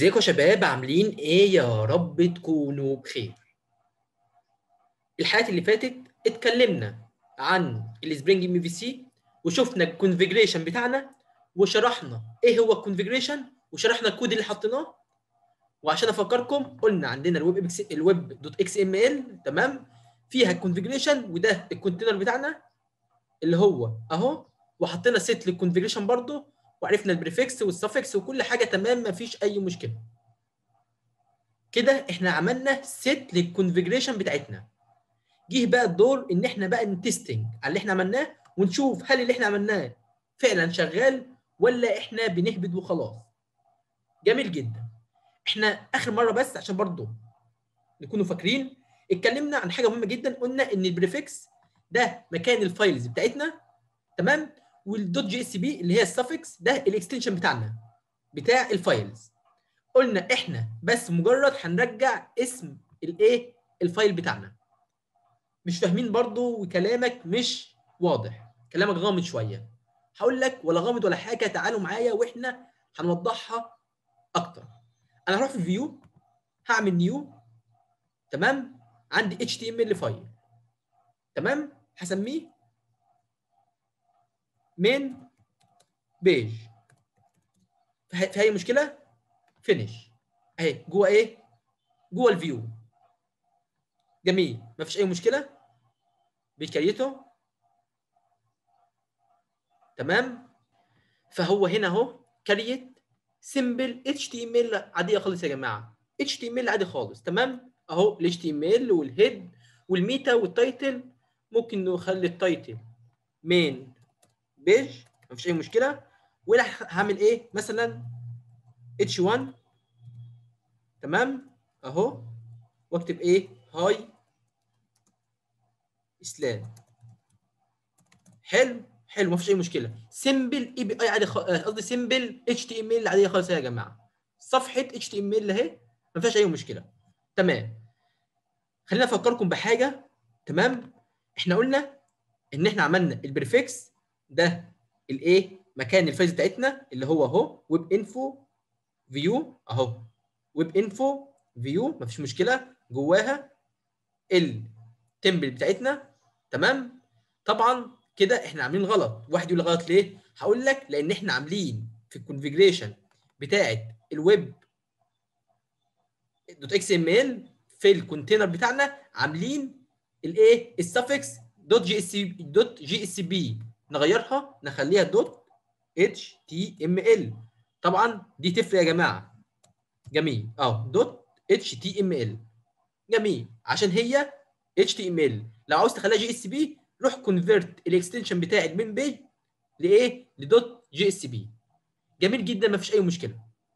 ازيكم يا شباب عاملين ايه يا رب تكونوا بخير الحلقات اللي فاتت اتكلمنا عن السبرينج ام في سي وشفنا الكونفيجريشن بتاعنا وشرحنا ايه هو الكونفيجريشن وشرحنا الكود اللي حطيناه وعشان افكركم قلنا عندنا الويب اكس الويب دوت اكس ام ال تمام فيها الكونفيجريشن وده الكونتينر بتاعنا اللي هو اهو وحطينا سيت للكونفيجريشن برضه وعرفنا البريفكس والسفكس وكل حاجه تمام مفيش اي مشكله كده احنا عملنا سيت للكونفيجريشن بتاعتنا جه بقى الدور ان احنا بقى نتستنج على اللي احنا عملناه ونشوف هل اللي احنا عملناه فعلا شغال ولا احنا بنهبد وخلاص جميل جدا احنا اخر مره بس عشان برضه نكونوا فاكرين اتكلمنا عن حاجه مهمه جدا قلنا ان البريفكس ده مكان الفايلز بتاعتنا تمام والدوت جي اس بي اللي هي السفكس ده الاكستنشن بتاعنا بتاع الفايلز قلنا احنا بس مجرد هنرجع اسم الايه الفايل بتاعنا مش فاهمين برضو وكلامك مش واضح كلامك غامض شويه هقول لك ولا غامض ولا حاجه تعالوا معايا واحنا هنوضحها اكتر انا هروح في فيو هعمل نيو تمام عندي اتش تي ام ال فايل تمام هسميه من بيج في اي مشكله فينيش اهي جوه ايه جوه الفيو جميل مفيش اي مشكله بيكريته تمام فهو هنا اهو كريت سمبل اتش تي ام ال عاديه خالص يا جماعه اتش تي ام ال عادي خالص تمام اهو الاتش تي ام ال والهيد والميتا والتايتل ممكن نخلي التايتل مين بيج مفيش اي مشكله ولا هعمل ايه مثلا اتش 1 تمام اهو واكتب ايه هاي اسلام حلو حلو مفيش اي مشكله سمبل اي بي اي عادي قصدي سمبل اتش تي ام ال عاديه خالص يا جماعه صفحه اتش تي ام ال اهي ما فيهاش اي مشكله تمام خلينا افكركم بحاجه تمام احنا قلنا ان احنا عملنا البريفكس ده الايه مكان الفايز بتاعتنا اللي هو اهو ويب انفو فيو اهو ويب انفو فيو مفيش مشكله جواها التمبل بتاعتنا تمام طبعا كده احنا عاملين غلط واحد يقول غلط ليه هقول لك لان احنا عاملين في الكونفيجريشن بتاعه الويب دوت اكس ام ال في الكونتينر بتاعنا عاملين الايه السفكس دوت جي اس دوت جي اس بي نغيرها نخليها دوت اتش تي ام ال طبعا دي تفرق يا جماعه جميل اه دوت اتش تي ام ال جميل عشان هي اتش تي ام ال لو عاوز تخليها جي اس بي روح كونفيرت الاكستنشن بتاع المين بيج لايه لدوت جي اس بي جميل جدا مفيش اي مشكله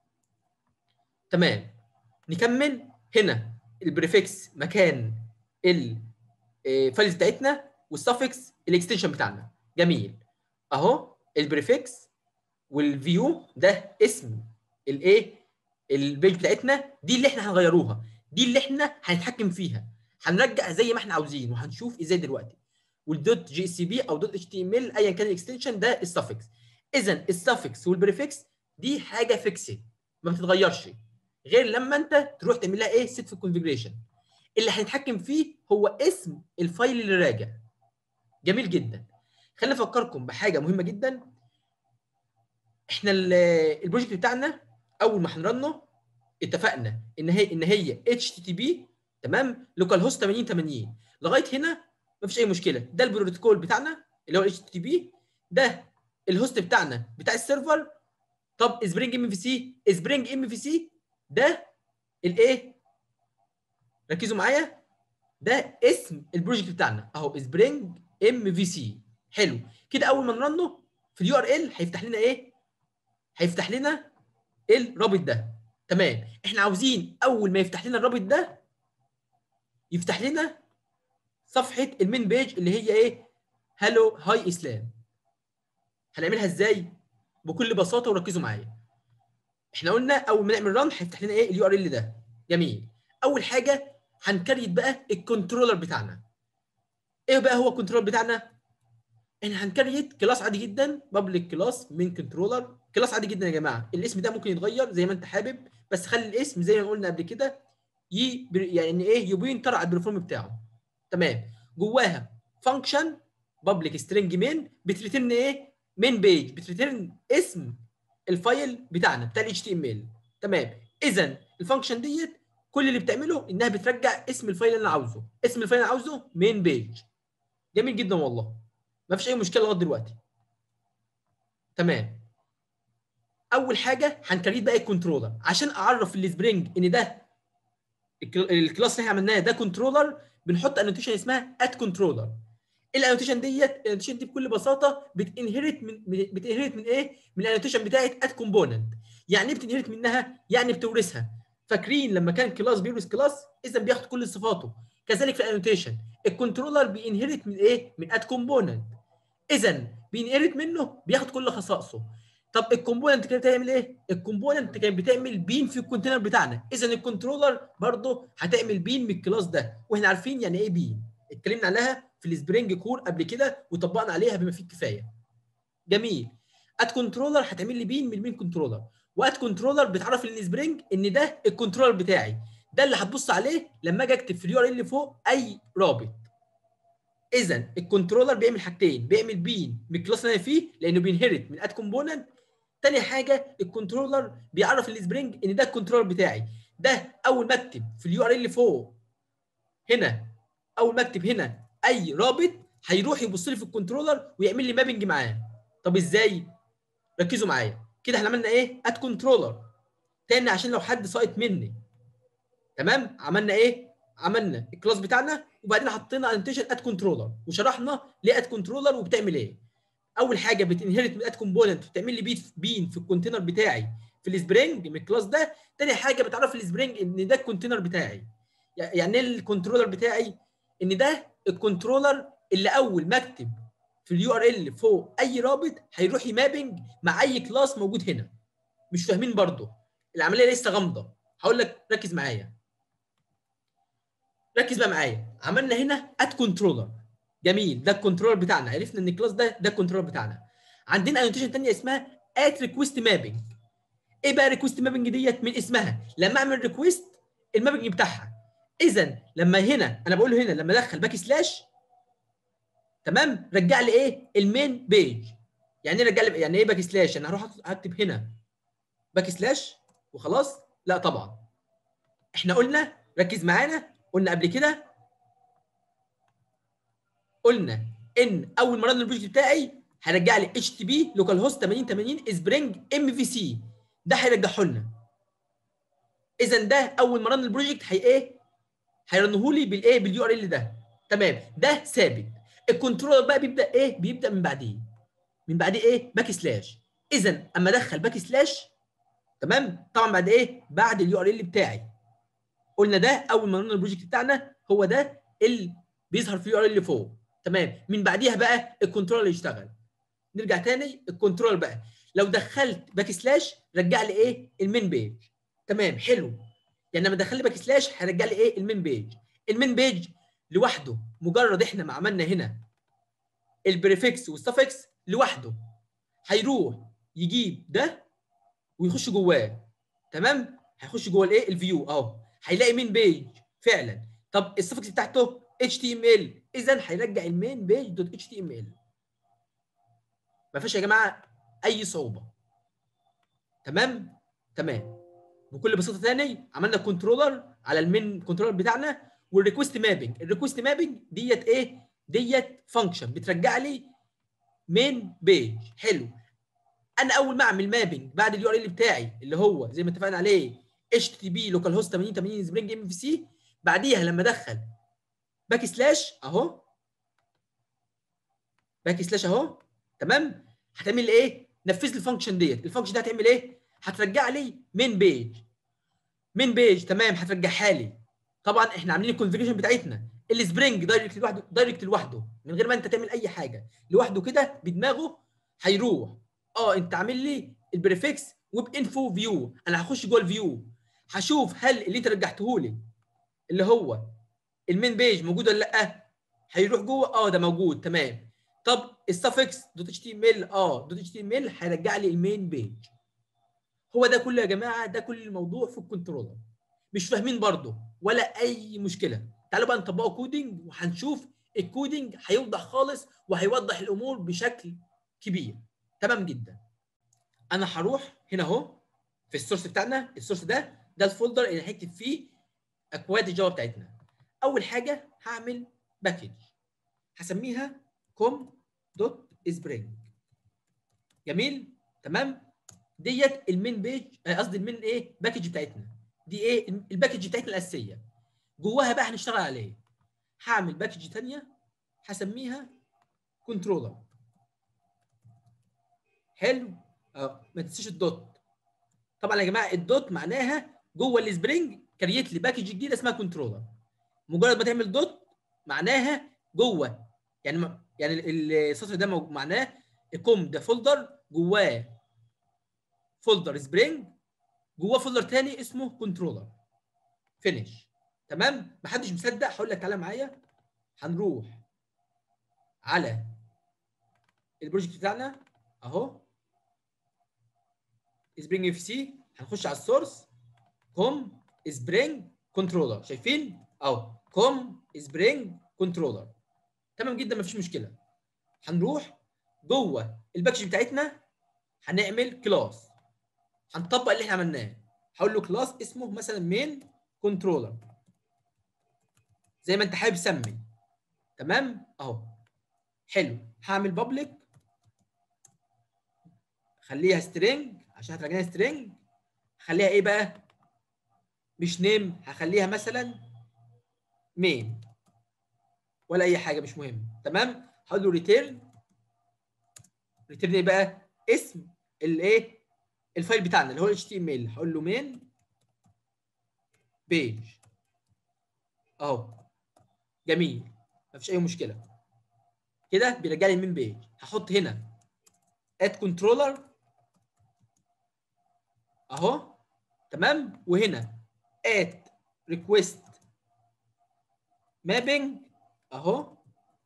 تمام نكمل هنا البريفكس مكان الفايلز بتاعتنا والسفكس الاكستنشن بتاعنا جميل اهو البريفكس والفيو ده اسم الايه البيج بتاعتنا دي اللي احنا هنغيروها دي اللي احنا هنتحكم فيها هنرجع زي ما احنا عاوزين وهنشوف ازاي دلوقتي والدوت جي سي بي او دوت اتش تي ام ال ايا كان الاكستنشن ده السفكس اذا السفكس والبريفكس دي حاجه فيكسد ما بتتغيرش غير لما انت تروح تعمل لها ايه سيت في الكونفيجريشن اللي هنتحكم فيه هو اسم الفايل اللي راجع جميل جدا خلينا افكركم بحاجه مهمه جدا احنا البروجكت بتاعنا اول ما هنرنه اتفقنا ان هي ان هي اتش تي تي بي تمام لوكال هوست 80 80 لغايه هنا مفيش اي مشكله ده البروتوكول بتاعنا اللي هو اتش تي تي بي ده الهوست بتاعنا بتاع السيرفر طب سبرينج ام في سي سبرينج ام في سي ده الايه ركزوا معايا ده اسم البروجكت بتاعنا اهو سبرينج ام في سي حلو كده اول ما نرنه في اليو ار ال هيفتح لنا ايه هيفتح لنا الرابط ده تمام احنا عاوزين اول ما يفتح لنا الرابط ده يفتح لنا صفحه المين بيج اللي هي ايه هلو هاي اسلام هنعملها ازاي بكل بساطه وركزوا معايا احنا قلنا اول ما نعمل ران هيفتح لنا ايه اليو ار ال ده جميل اول حاجه هنكريت بقى الكنترولر بتاعنا ايه بقى هو الكنترولر بتاعنا احنا هنكريت كلاس عادي جدا بابليك كلاس من كنترولر كلاس عادي جدا يا جماعه الاسم ده ممكن يتغير زي ما انت حابب بس خلي الاسم زي ما قلنا قبل كده ي... يعني ايه يبين طرع البرفورم بتاعه تمام جواها فانكشن بابليك سترينج مين بتريترن ايه مين بيج بتريترن اسم الفايل بتاعنا بتاع الاتش تي ام ال تمام اذا الفانكشن ديت كل اللي بتعمله انها بترجع اسم الفايل اللي انا عاوزه اسم الفايل اللي انا عاوزه مين بيج جميل جدا والله ما فيش اي مشكله لغايه دلوقتي تمام اول حاجه هنكريت بقى الكنترولر عشان اعرف السبرينج ان ده الكلاس اللي احنا عملناه ده كنترولر بنحط انوتيشن اسمها ات كنترولر الانوتيشن ديت الانوتيشن دي بكل بساطه بتنهرت من بتنهرت من ايه من الانوتيشن بتاعت ات كومبوننت يعني ايه بتنهرت منها يعني بتورثها فاكرين لما كان كلاس بيورث كلاس اذا بياخد كل صفاته كذلك في الانوتيشن الكنترولر بينهرت من ايه من ات كومبوننت اذا بينهرت منه بياخد كل خصائصه طب الكومبوننت كانت بتعمل ايه الكومبوننت كانت بتعمل بين في الكونتينر بتاعنا اذا الكنترولر برضه هتعمل بين من الكلاس ده واحنا عارفين يعني ايه بين اتكلمنا عليها في السبرينج كور قبل كده وطبقنا عليها بما فيه الكفايه جميل ات كنترولر هتعمل لي بين من المين كنترولر وات كنترولر بتعرف للسبرينج ان ده الكنترولر بتاعي ده اللي هتبص عليه لما اجي اكتب في اليو ار ال فوق اي رابط اذا الكنترولر بيعمل حاجتين بيعمل بين من الكلاس اللي انا فيه لانه بينهرت من ات كومبوننت تاني حاجه الكنترولر بيعرف السبرينج ان ده الكنترولر بتاعي ده اول ما اكتب في اليو ار ال فوق هنا اول ما اكتب هنا اي رابط هيروح يبص لي في الكنترولر ويعمل لي مابنج معاه طب ازاي ركزوا معايا كده احنا عملنا ايه اد كنترولر تاني عشان لو حد ساقط مني تمام عملنا ايه عملنا الكلاس بتاعنا وبعدين حطينا انتشن اد كنترولر وشرحنا ليه اد كنترولر وبتعمل ايه اول حاجه بتنهرت من اد كومبوننت وتعمل لي بيت بين في الكونتينر بتاعي في السبرينج من الكلاس ده تاني حاجه بتعرف السبرينج ان ده الكونتينر بتاعي يعني ايه الكنترولر بتاعي ان ده الكنترولر اللي اول ما اكتب في اليو ار ال فوق اي رابط هيروح يمابنج مع اي كلاس موجود هنا مش فاهمين برضه العمليه لسه غامضه هقول لك ركز معايا ركز بقى معايا عملنا هنا اد كنترولر جميل ده الكنترولر بتاعنا عرفنا ان الكلاس ده ده الكنترولر بتاعنا عندنا انوتيشن ثانيه اسمها ات ريكويست مابنج ايه بقى ريكويست مابنج ديت من اسمها لما اعمل ريكويست المابنج بتاعها اذا لما هنا انا بقول له هنا لما ادخل باك سلاش تمام رجع لي ايه المين بيج يعني ايه رجع لي يعني ايه باك سلاش انا هروح اكتب هنا باك سلاش وخلاص لا طبعا احنا قلنا ركز معانا قلنا قبل كده قلنا ان اول ما رن البروجكت بتاعي هيرجع لي اتش تي بي لوكال هوست 8080 سبرينج ام في سي ده هيرجعه لنا اذا ده اول ما رن البروجكت هي ايه هيرنه لي بالايه باليو ار ال ده تمام ده ثابت الكنترولر بقى بيبدا ايه بيبدا من بعديه من بعديه ايه باك سلاش اذا اما ادخل باك سلاش تمام طبعا بعد ايه بعد اليو ار ال بتاعي قلنا ده اول ما رن البروجكت بتاعنا هو ده اللي بيظهر في اليو ار ال فوق تمام من بعديها بقى الكنترولر يشتغل نرجع تاني الكنترول بقى لو دخلت باك سلاش رجع لي ايه المين بيج تمام حلو يعني لما دخل لي باك سلاش هيرجع لي ايه المين بيج المين بيج لوحده مجرد احنا ما عملنا هنا البريفكس والسفكس لوحده هيروح يجيب ده ويخش جواه تمام هيخش جوه الايه الفيو اهو هيلاقي مين بيج فعلا طب السفكس بتاعته اتش تي ام ال اذا هيرجع المين بيج دوت اتش تي ام ال ما فيش يا جماعه اي صعوبه تمام تمام بكل بساطه تاني عملنا كنترولر على المين كنترولر بتاعنا والريكوست مابنج الريكوست مابنج ديت ايه ديت فانكشن بترجع لي مين بيج حلو انا اول ما اعمل مابنج بعد اليو ار ال بتاعي اللي هو زي ما اتفقنا عليه اتش تي بي لوكال هوست 8080 سبرينج ام في سي بعديها لما ادخل باك سلاش اهو باك سلاش اهو تمام هتعمل ايه نفذ لي الفانكشن ديت الفانكشن دي هتعمل ايه هترجع لي مين بيج مين بيج تمام هترجعها لي طبعا احنا عاملين الكونفيجريشن بتاعتنا السبرينج دايركت لوحده دايركت لوحده من غير ما انت تعمل اي حاجه لوحده كده بدماغه هيروح اه انت عامل لي البريفكس ويب انفو فيو انا هخش جوه الفيو هشوف هل اللي انت رجعته لي اللي هو المين بيج موجود ولا لا هيروح جوه اه ده موجود تمام طب السفكس دوت اتش تي ام ال اه دوت اتش تي ام ال هيرجع لي المين بيج هو ده كله يا جماعه ده كل الموضوع في الكنترولر مش فاهمين برضه ولا اي مشكله تعالوا بقى نطبقه كودينج وهنشوف الكودينج هيوضح خالص وهيوضح الامور بشكل كبير تمام جدا انا هروح هنا اهو في السورس بتاعنا السورس ده ده الفولدر اللي هكتب فيه اكواد الجافا بتاعتنا اول حاجه هعمل باكج هسميها كوم دوت سبرينج جميل تمام ديت المين بيج قصدي المين ايه باكج بتاعتنا دي ايه الباكج بتاعتنا الاساسيه جواها بقى هنشتغل عليه هعمل باكج ثانيه هسميها كنترولر حلو اه ما تنسيش الدوت طبعا يا جماعه الدوت معناها جوه السبرينج كريت لي باكج جديده اسمها كنترولر مجرد ما تعمل دوت معناها جوه يعني يعني السطر ده معناه الكوم ده فولدر جواه فولدر سبرينج جواه فولدر تاني اسمه كنترولر فينيش تمام محدش مصدق هقول لك تعالى معايا هنروح على البروجكت بتاعنا اهو سبرينج اف سي هنخش على السورس كوم سبرينج كنترولر شايفين اهو كوم سبرينج كنترولر تمام جدا مفيش مشكله هنروح جوه الباكج بتاعتنا هنعمل كلاس هنطبق اللي احنا عملناه هقول له كلاس اسمه مثلا مين كنترولر زي ما انت حابب سمي تمام اهو حلو هعمل بابليك خليها سترينج عشان هترجعها سترينج خليها ايه بقى مش نيم هخليها مثلا مين ولا اي حاجه مش مهم تمام هقول له ريتيرن ريتيرن ايه بقى اسم الايه الفايل بتاعنا اللي هو اتش تي ام ال هقول له مين بيج اهو جميل مفيش اي مشكله كده بيرجع لي المين بيج هحط هنا اد كنترولر اهو تمام وهنا اد ريكويست مابنج اهو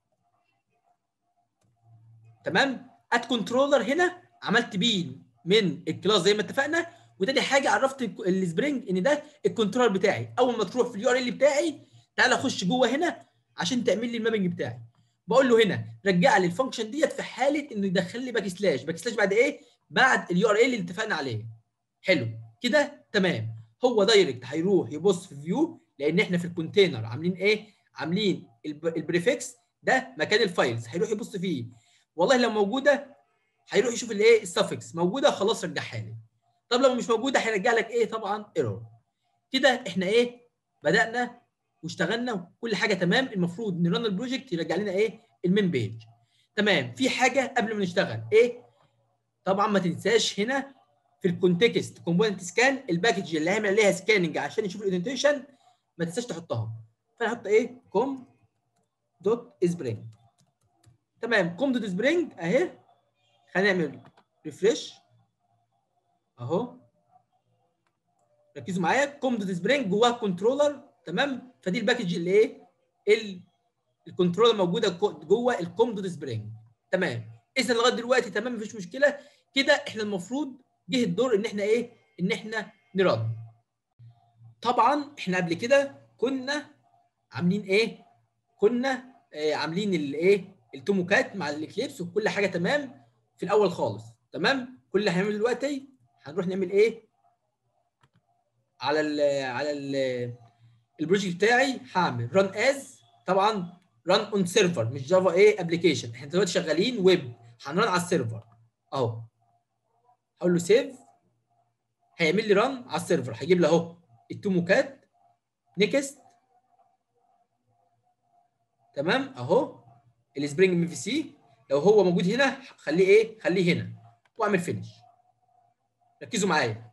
تمام اد كنترولر هنا عملت بيه من الكلاس زي ما اتفقنا وتاني حاجه عرفت السبرينج ان ده الكنترولر بتاعي اول ما تروح في اليو ار ال بتاعي تعالى خش جوه هنا عشان تعمل لي المابنج بتاعي بقول له هنا رجع لي الفانكشن ديت في حاله انه يدخل لي باك سلاش باك سلاش بعد ايه بعد اليو ار ال اللي اتفقنا عليه حلو كده تمام هو دايركت هيروح يبص في فيو لان احنا في الكونتينر عاملين ايه عاملين البريفكس ده مكان الفايلز هيروح يبص فيه والله لو موجوده هيروح يشوف الايه السفكس موجوده خلاص رجعها لي طب لو مش موجوده هيرجع لك ايه طبعا ايرور كده احنا ايه بدانا واشتغلنا وكل حاجه تمام المفروض نرن البروجكت يرجع لنا ايه المين بيج تمام في حاجه قبل ما نشتغل ايه طبعا ما تنساش هنا في الكونتكست كومبوننت سكان الباكج اللي هيعمل عليها سكاننج عشان يشوف الايدنتيشن ما تنساش تحطها فانا هحط ايه كوم دوت سبرينج تمام كوم دوت سبرينج اهي خلينا نعمل ريفريش اهو ركزوا معايا كوم دوت سبرينج جواه كنترولر تمام فدي الباكج اللي ايه ال الكنترولر موجوده جوه الكوم دوت سبرينج تمام اذا لغايه دلوقتي تمام مفيش مشكله كده احنا المفروض جه الدور ان احنا ايه ان احنا نرد طبعا احنا قبل كده كنا عاملين ايه كنا آه عاملين الايه التوموكات مع الاكليبس وكل حاجه تمام في الاول خالص تمام كل اللي هنعمله دلوقتي هنروح نعمل ايه على ال على ال البروجكت بتاعي هعمل ران از طبعا ران اون سيرفر مش جافا ايه ابلكيشن احنا دلوقتي شغالين ويب هنران على السيرفر اهو هقول له سيف هيعمل لي ران على السيرفر هيجيب لي اهو التوموكات نيكست تمام اهو السبرينج ام في سي لو هو موجود هنا خليه ايه خليه هنا واعمل فينش ركزوا معايا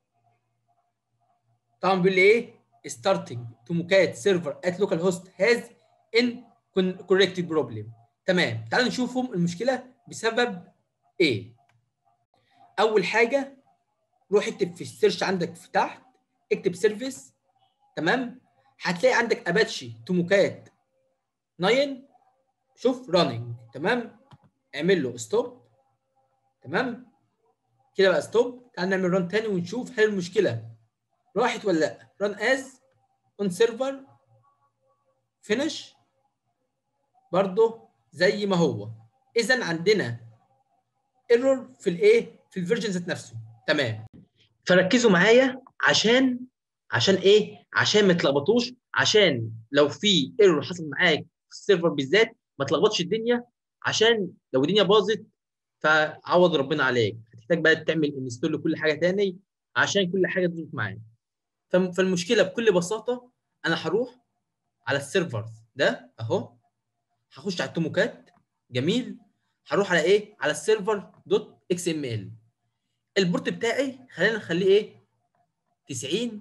طبعا بيقول لي ايه starting توموكات سيرفر at local host has in corrected problem تمام تعالوا نشوفهم المشكله بسبب ايه اول حاجه روح اكتب في السيرش عندك في تحت اكتب سيرفيس تمام هتلاقي عندك اباتشي توموكات 9 شوف راننج تمام اعمل له ستوب تمام كده بقى ستوب تعال نعمل ران تاني ونشوف هل المشكله راحت ولا لا ران از اون سيرفر فينش برضه زي ما هو اذا عندنا ايرور في الايه في الفيرجن ذات نفسه تمام فركزوا معايا عشان عشان ايه عشان ما تلخبطوش عشان لو في ايرور حصل معاك في السيرفر بالذات ما تلخبطش الدنيا عشان لو الدنيا باظت فعوض ربنا عليك هتحتاج بقى تعمل انستول لكل حاجه تاني عشان كل حاجه تظبط معاك فالمشكله بكل بساطه انا هروح على السيرفر ده اهو هخش على التوموكات جميل هروح على ايه على السيرفر دوت اكس ام ال البورت بتاعي خلينا نخليه ايه 90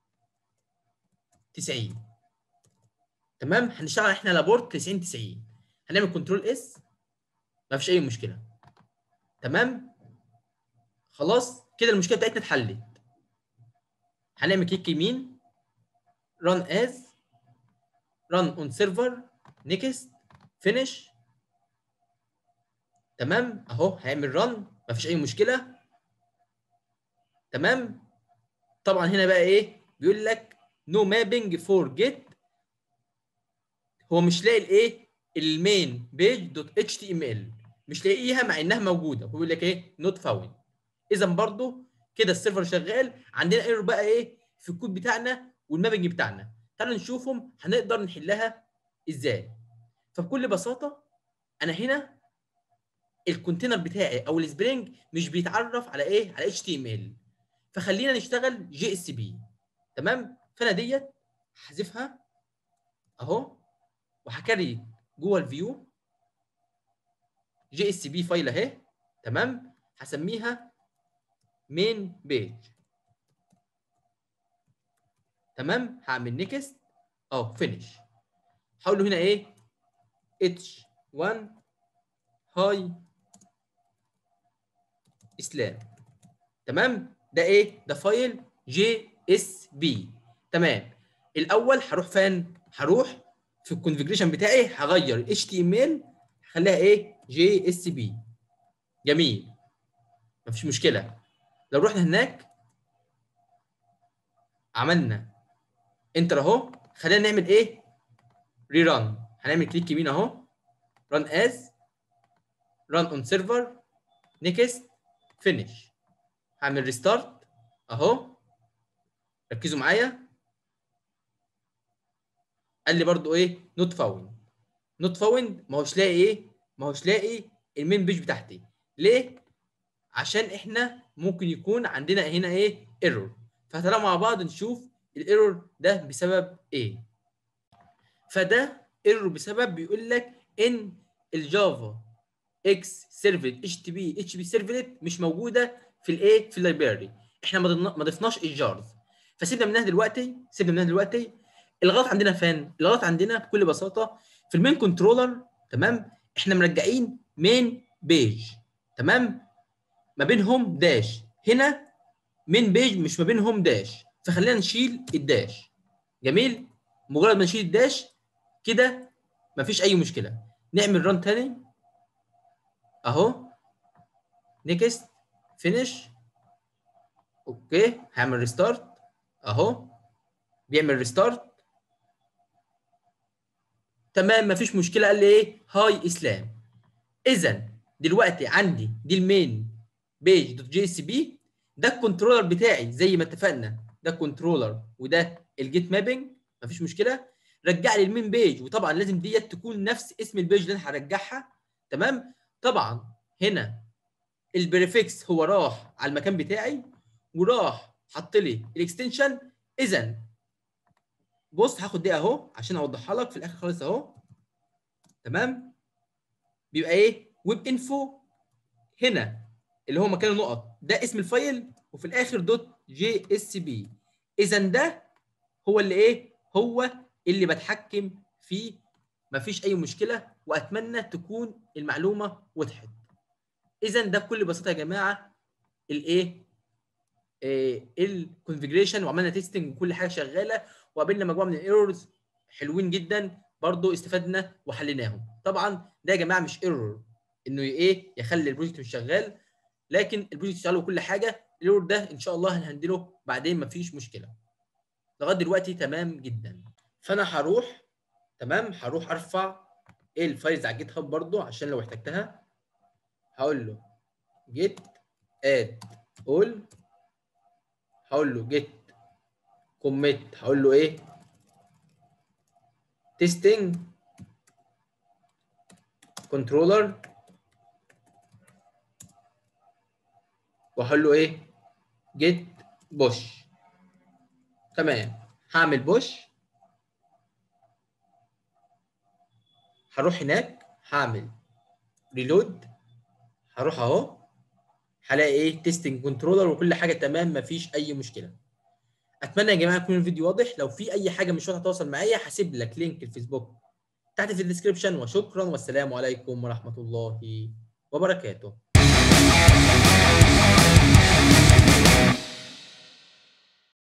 90 تمام هنشتغل احنا على بورت 90 90 هنعمل كنترول اس مفيش اي مشكله تمام خلاص كده المشكله بتاعتنا اتحلت هنعمل كليك يمين run as run on server next finish تمام اهو هيعمل رن مفيش اي مشكله تمام طبعا هنا بقى ايه بيقول لك نو مابينج فور جيت هو مش لاقي الايه المين بيج دوت اتش تي ام ال مش لاقيها مع انها موجوده بيقول لك ايه نوت فاوند اذا برضو كده السيرفر شغال عندنا ايرور بقى ايه في الكود بتاعنا والمابنج بتاعنا تعالوا نشوفهم هنقدر نحلها ازاي فبكل بساطه انا هنا الكونتينر بتاعي او السبرينج مش بيتعرف على ايه على اتش تي ام ال فخلينا نشتغل جي اس بي تمام فانا ديت هحذفها اهو وهكري جوه الفيو جي اس بي فايل اهي تمام هسميها مين بيج تمام هعمل نيكست اه فينيش هقول له هنا ايه اتش 1 هاي اسلام تمام ده ايه ده فايل جي اس بي تمام الاول هروح فين هروح في الكونفجريشن بتاعي هغير اتش تي ام ال هخليها ايه جي اس بي جميل مفيش مشكله لو رحنا هناك عملنا انتر اهو خلينا نعمل ايه ري ران هنعمل كليك يمين اهو ران از ران اون سيرفر نيكست فينيش هعمل ريستارت اهو ركزوا معايا قال لي برضو ايه نوت فاوند نوت فاوند ما هوش لاقي ايه ما هوش لاقي المين بيج بتاعتي ليه عشان احنا ممكن يكون عندنا هنا ايه ايرور فتعالوا مع بعض نشوف الايرور ده بسبب ايه فده ايرور بسبب بيقول لك ان الجافا اكس سيرفلت اتش تي بي اتش بي سيرفلت مش موجوده في الايه في اللايبراري احنا ما ضفناش الجارز فسيبنا منها دلوقتي سيبنا منها دلوقتي الغلط عندنا فين الغلط عندنا بكل بساطه في المين كنترولر تمام احنا مرجعين مين بيج تمام ما بينهم داش هنا مين بيج مش ما بينهم داش فخلينا نشيل الداش جميل مجرد ما نشيل الداش كده مفيش اي مشكله نعمل ران تاني اهو نيكست فينيش اوكي هعمل ريستارت اهو بيعمل ريستارت تمام مفيش مشكله قال لي ايه هاي اسلام اذا دلوقتي عندي دي المين بيج دوت جي اس بي ده الكنترولر بتاعي زي ما اتفقنا ده الكنترولر وده الجيت مابنج مفيش مشكله رجع لي المين بيج وطبعا لازم ديت تكون نفس اسم البيج اللي انا هرجعها تمام طبعا هنا البريفكس هو راح على المكان بتاعي وراح حط لي الاكستنشن اذا بص هاخد دي اهو عشان اوضحها لك في الاخر خالص اهو تمام بيبقى ايه ويب انفو هنا اللي هو مكان النقط ده اسم الفايل وفي الاخر دوت جي اس بي اذا ده هو اللي ايه هو اللي بتحكم فيه مفيش اي مشكله واتمنى تكون المعلومه وضحت اذا ده بكل بساطه يا جماعه الايه الكونفجريشن وعملنا تيستنج وكل حاجه شغاله وقابلنا مجموعه من الايرورز حلوين جدا برضو استفدنا وحليناهم طبعا ده يا جماعه مش ايرور انه ايه يخلي البروجكت مش شغال لكن البروجكت شغال وكل حاجه الايرور ده ان شاء الله هنهندله بعدين مفيش مشكله لغايه دلوقتي تمام جدا فانا هروح تمام هروح ارفع الفايلز على جيت هاب برضو عشان لو احتجتها هقول له جيت اد اول هقول له جيت كوميت هقول له ايه تيستنج كنترولر وهقول له ايه جيت بوش تمام هعمل بوش هروح هناك هعمل ريلود هروح اهو هلاقي ايه تيستنج كنترولر وكل حاجه تمام مفيش اي مشكله اتمنى يا جماعه يكون الفيديو واضح لو في اي حاجه مش واضحه تواصل معايا هسيب لك لينك الفيسبوك تحت في الديسكربشن وشكرا والسلام عليكم ورحمه الله وبركاته